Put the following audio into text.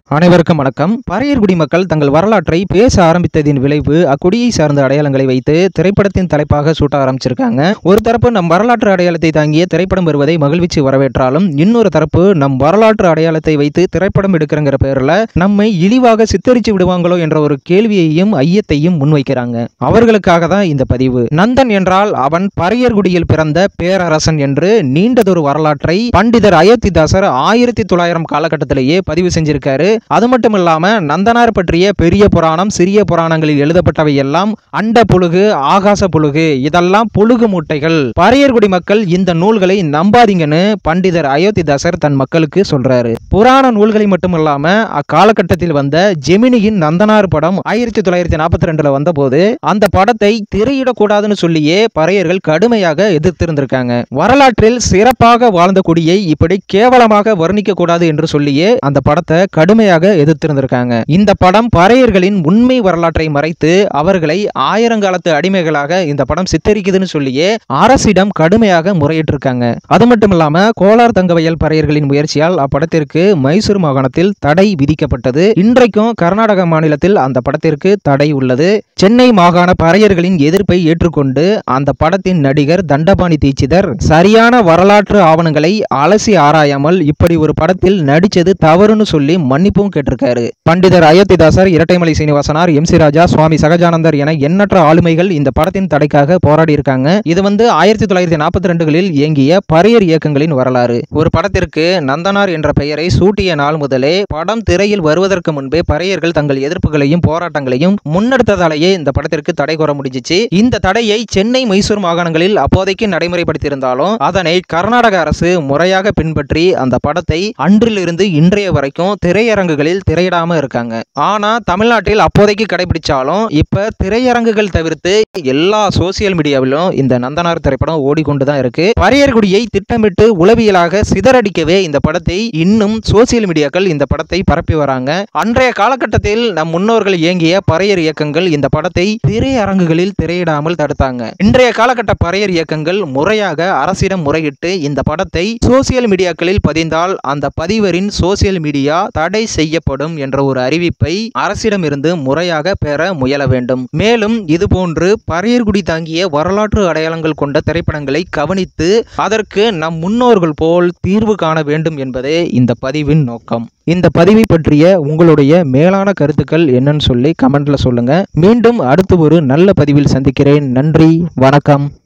அனைவருக்கும் வணக்கம் பறையர்குடி மக்கள் தங்கள் வரலாற்றை பேச ஆரம்பித்ததின் விளைவு அக்குடியை சார்ந்த அடையாளங்களை வைத்து திரைப்படத்தின் தலைப்பாக சூட்ட ஆரம்பிச்சிருக்காங்க ஒரு தரப்பு நம் வரலாற்று அடையாளத்தை தாங்கிய திரைப்படம் வருவதை மகிழ்ச்சி வரவேற்றாலும் இன்னொரு தரப்பு நம் வரலாற்று அடையாளத்தை வைத்து திரைப்படம் எடுக்கிறங்கிற பேர்ல நம்மை இழிவாக சித்தரிச்சு விடுவாங்களோ என்ற ஒரு கேள்வியையும் ஐயத்தையும் முன்வைக்கிறாங்க அவர்களுக்காக தான் இந்த பதிவு நந்தன் என்றால் அவன் பறையர்குடியில் பிறந்த பேரரசன் என்று நீண்டதொரு வரலாற்றை பண்டிதர் அயோத்திதாசர் ஆயிரத்தி தொள்ளாயிரம் காலகட்டத்திலேயே பதிவு செஞ்சிருக்காரு அது மட்டும் இல்லாம நந்தனார் பற்றிய பெரிய புராணம் சிறிய புராணங்களில் எழுதப்பட்டவை எல்லாம் அண்ட புழுகு ஆகாச புழுகு இதெல்லாம் புழுகு மூட்டைகள் பறையர்குடி மக்கள் இந்த நூல்களை நம்பாதீங்கன்னு பண்டிதர் அயோத்திதாசர் தன் மக்களுக்கு சொல்றாரு புராண நூல்களை மட்டும் இல்லாம அக்காலகட்டத்தில் வந்த ஜெமினியின் நந்தனார் படம் ஆயிரத்தி தொள்ளாயிரத்தி நாற்பத்தி ரெண்டுல வந்தபோது அந்த படத்தை திரையிடக்கூடாதுன்னு சொல்லியே பறையர்கள் கடுமையாக எதிர்த்திருந்திருக்காங்க வரலாற்றில் சிறப்பாக வாழ்ந்த குடியை இப்படி கேவலமாக வர்ணிக்க கூடாது என்று சொல்லியே அந்த படத்தை கடுமையாக எதிர்த்திருந்திருக்காங்க இந்த படம் பறையர்களின் உண்மை வரலாற்றை மறைத்து அவர்களை ஆயிரங்காலத்து அடிமைகளாக இந்த படம் சித்தரிக்குதுன்னு சொல்லியே அரசிடம் கடுமையாக முறையிட்டிருக்காங்க அது மட்டும் இல்லாம கோலார் தங்கவயல் பறையர்களின் முயற்சியால் அப்படத்திற்கு மைசூர் மாகாணத்தில் தடை விதிக்கப்பட்டது இன்றைக்கும் கர்நாடக மாநிலத்தில் அந்த படத்திற்கு தடை உள்ளது சென்னை மாகாண பறையர்களின் எதிர்ப்பை ஏற்றுக்கொண்டு அந்த படத்தின் நடிகர் தண்டபாணி தீட்சிதர் சரியான வரலாற்று ஆவணங்களை அலசி ஆராயாமல் இப்படி ஒரு படத்தில் நடிச்சது தவறுன்னு சொல்லி மன்னிப்பும் கேட்டிருக்காரு பண்டிதர் அயோத்திதாசர் இரட்டைமலை சீனிவாசனார் எம் சி ராஜா சுவாமி சகஜானந்தர் என எண்ணற்ற ஆளுமைகள் இந்த படத்தின் தடைக்காக போராடி இருக்காங்க இது வந்து ஆயிரத்தி தொள்ளாயிரத்தி நாற்பத்தி ரெண்டுகளில் இயங்கிய பறையர் இயக்கங்களின் வரலாறு ஒரு படத்திற்கு நந்தனார் என்ற பெயரை சூட்டிய நாள் முதலே படம் திரையில் வருவதற்கு முன்பே பறையர்கள் தங்கள் எதிர்ப்புகளையும் போராட்டங்களையும் முன்னெடுத்ததாலேயே இந்த படத்திற்கு தடை கோர முடிஞ்சிச்சு இந்த தடையை சென்னை மைசூர் மாகாணங்களில் அப்போதைக்கு நடைமுறைப்படுத்தியிருந்தாலும் அதனை கர்நாடக அரசு முறையாக பின்பற்றி அந்த படத்தை அன்றிலிருந்து இன்றைய வரைக்கும் திரையரங்குகளில் திரையிடாம இருக்காங்க ஆனா தமிழ்நாட்டில் அப்போதைக்கு கடைபிடிச்சாலும் இப்ப திரையரங்குகள் தவிர்த்து எல்லா சோசியல் மீடியாவிலும் இந்த நந்தனார் திரைப்படம் ஓடிக்கொண்டு தான் இருக்கு பறையர்குடியை திட்டமிட்டு உளவியலாக சிதறடிக்கவே இந்த படத்தை இன்னும் சோசியல் மீடியாக்கள் இந்த படத்தை பரப்பி வராங்க அன்றைய காலகட்டத்தில் நம் முன்னோர்கள் இயங்கிய பறையர் இயக்கங்கள் இந்த படத்தை திரையரங்குகளில் திரையிடாமல் தடுத்தாங்க இன்றைய காலகட்ட பறையர் இயக்கங்கள் முறையாக அரசிடம் முறையிட்டு இந்த படத்தை சோசியல் மீடியாக்களில் பதிந்தால் அந்த பதிவரின் சோசியல் மீடியா தடை செய்யப்படும் என்ற ஒரு அறிவிப்பை அரசிடமிருந்து முறையாக பெற முயல வேண்டும் மேலும் இதுபோன்று பறையர்குடி தாங்கிய வரலாற்று அடையாளங்கள் கொண்ட திரைப்படங்களை கவனித்து அதற்கு நம் முன்னோர்கள் போல் தீர்வு காண வேண்டும் என்பதே இந்த பதிவின் நோக்கம் இந்த பதிவை பற்றிய உங்களுடைய மேலான கருத்துக்கள் என்னன்னு சொல்லி கமெண்ட்ல சொல்லுங்க மீண்டும் அடுத்து ஒரு நல்ல பதிவில் சந்திக்கிறேன் நன்றி வணக்கம்